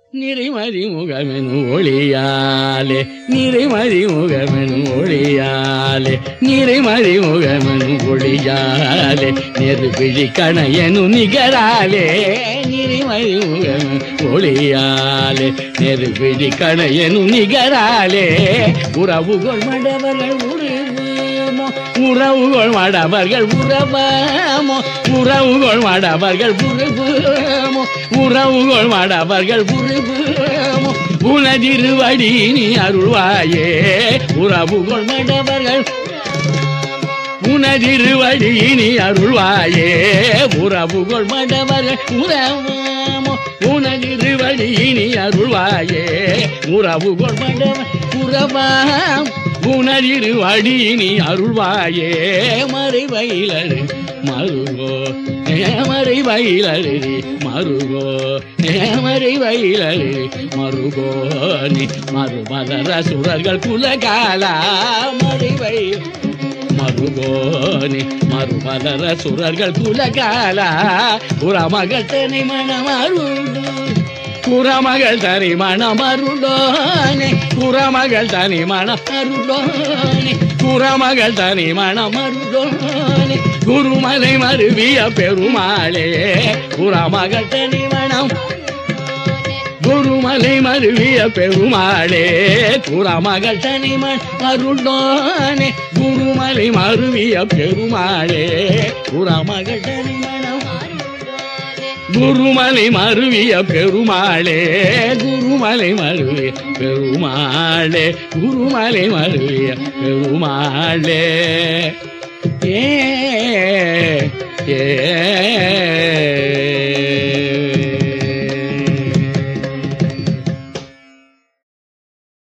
நிறைமதி முகமெனு ஒளியாலே நிறைமதி முகமெனு ஒளியாலே நிறைமதி முகமெனு ஒளியாலே நெருபிழி கணையனு நிகராலே நிறைமதி முகமெனு ஒளியாலே நெருபிழி கணையனு நிகராலே உறவுகள் மடவர்கள் உருவமோ உறவுகள் மடவர்கள் உறவமோ உறவுகள் மடவர்கள் உருவமோ உறவுகள் மடவர்கள் உருவமோ உனதிருவடி நீ அருள்வாயே உறவுகள் மடவர்கள் உனதிருவடி நீ அருள்வாயே உறவுகள் மடவர்கள் உறவமோ உனதிருவடி நீ அருள்வாயே உறவுகள் மடவர் உறவாம் உணரிரு அடி நீ அருள்வாயே மறைவயிலரு மருகோ நேமறை வயலரு மருகோ நேமறை வயலரு மருகோ நீ மறுமலர சுரர்கள் குலகாலா மறைவை மருகோனி மறுமலர சுரர்கள் குலகாலா புறமகள் தனி மணமருளோ புறமகள் தனி மணமருளோனே புறமகள் தனி மணமருளோனே புறமகள் தனி மணமருளோனே குருமலை மருவிய பெருமாளே புறமகள் தனி மணம் குருமலை மருவிய பெருமாளே குறமகள் தனிமன் அருளோனே குருமலை மருவிய பெருமாளே குறமகள் தனிமணம் குருமலை மருவிய பெருமாளே குருமலை மருவிய பெருமாளே குருமலை மருவிய பெருமாளே ஏ ஏ